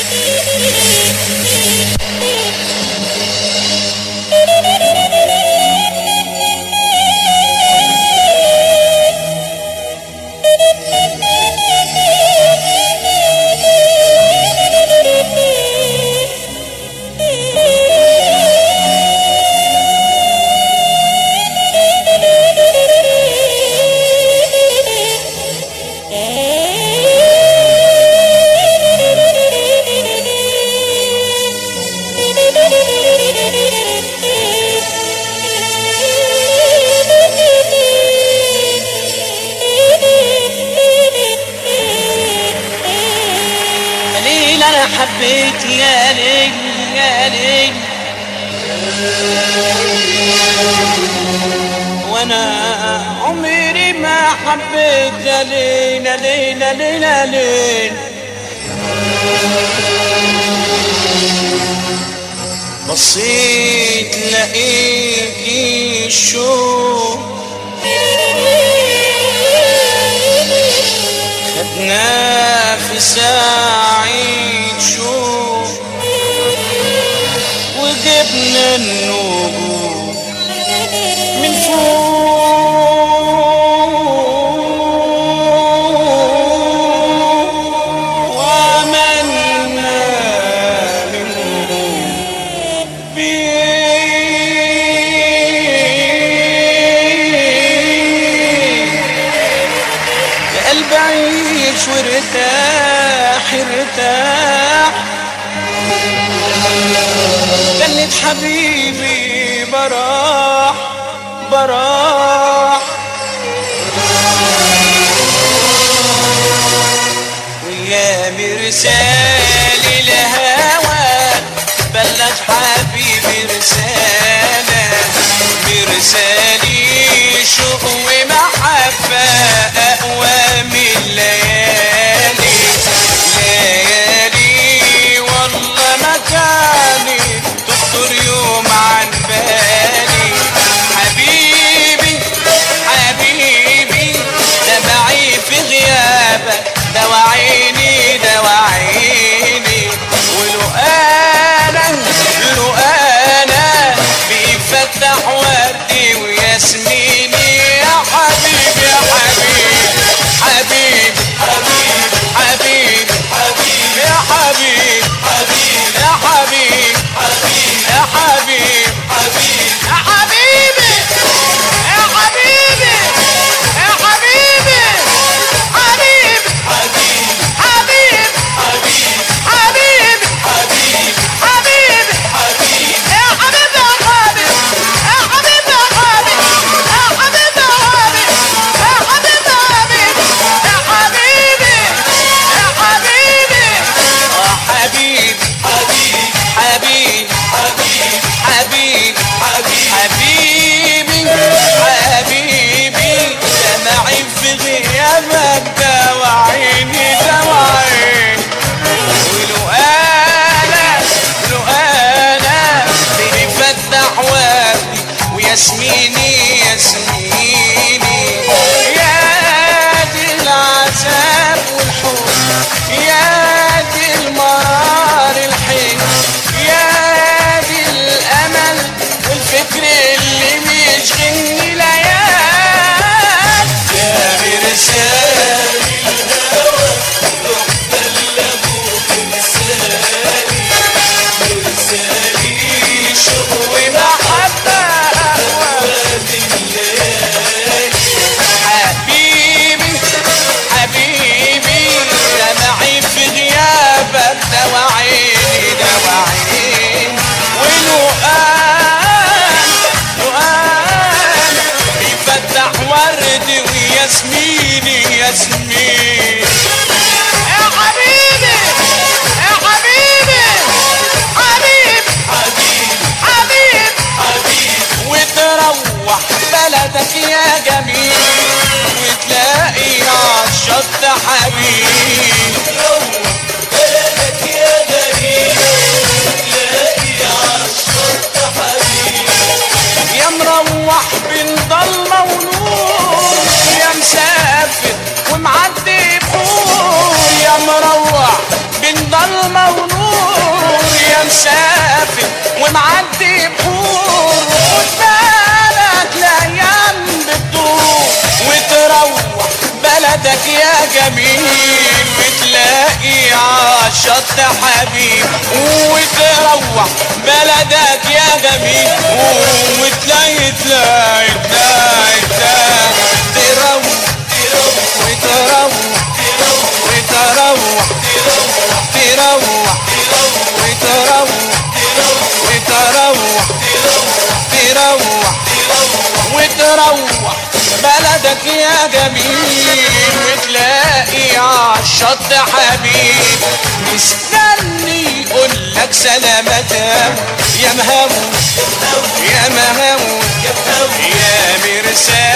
ليل انا حبيت يا ليل يا ليل وانا عمري ما حبيت يا ليل يا ليل يا ليل يا ليل بصيت لقيت الشوق خدنا في ساعة شوق وجبنا النجوم من فوق وعملنا منهم بيت يا قلبي عيش وارتاح ارتاح جنة حبيبي براح براح ويا مرسال الهوى بلغ حبيبي رسالة مرسالي شوق ومحبة أقوى من الليالي ليالي والله ما كانت تخطر يوم عن بالي حبيبي حبيبي دمعي في غيابك دوا عيني دوا عيني ولو انا لو انا بيفتح وردي وياسميني يا حبيبي يا حبيبي حبيبي حبيبي حبيبي يا حبيبي يا حبيبي يا حبيبي يا حبيبي يا حبيبي يا حبيبي حبيب حبيب حبيب حبيب يا حبيب يا حبيب يا حبيب يا حبيب يا حبيب يا حبيب يا حبيب يا حبيب يا حبيبي يا حبيبي اه حبيب حبيب حبيب حبيبي حبيبي دمعي في غيابك دوا عيني دوا عيني ولو انا لو انا بيفتح وردي وياسميني ياسميني يا دي العذاب والحب يا دي المرار الحلو يا دي الامل والفكر اللي بيشغلني ليال يا مرسال شوق ومحبة حبيبي حبيبي دمعي في غيابك دوا عيني دوا عيني ولو قال لو قال بيفتح وردي وياسميني ياسمين يا حبيبي يا حبيبي حبيب حبيب وتروح بلدك يا جميل وتلاقي عالشط حبيب يا مروح بين ضلمة ونور يا مسافر ومعدي بحور يا مروح بين ضلمة ونور مسافر ومعدي بحور وتبالك الايام بتدور وتروح بلدك يا جميل وتلاقي عالشط حبيب وتروح بلدك يا جميل وتلاقي تلاقي تلاقي تلاقي تروح وتروح وتروح تروح وتروح وتروح تروح وتروح بلدك يا جميل وتلاقي عالشط حبيب مستني يقول لك سلامة يا مهموس يا مهموس يا مرسال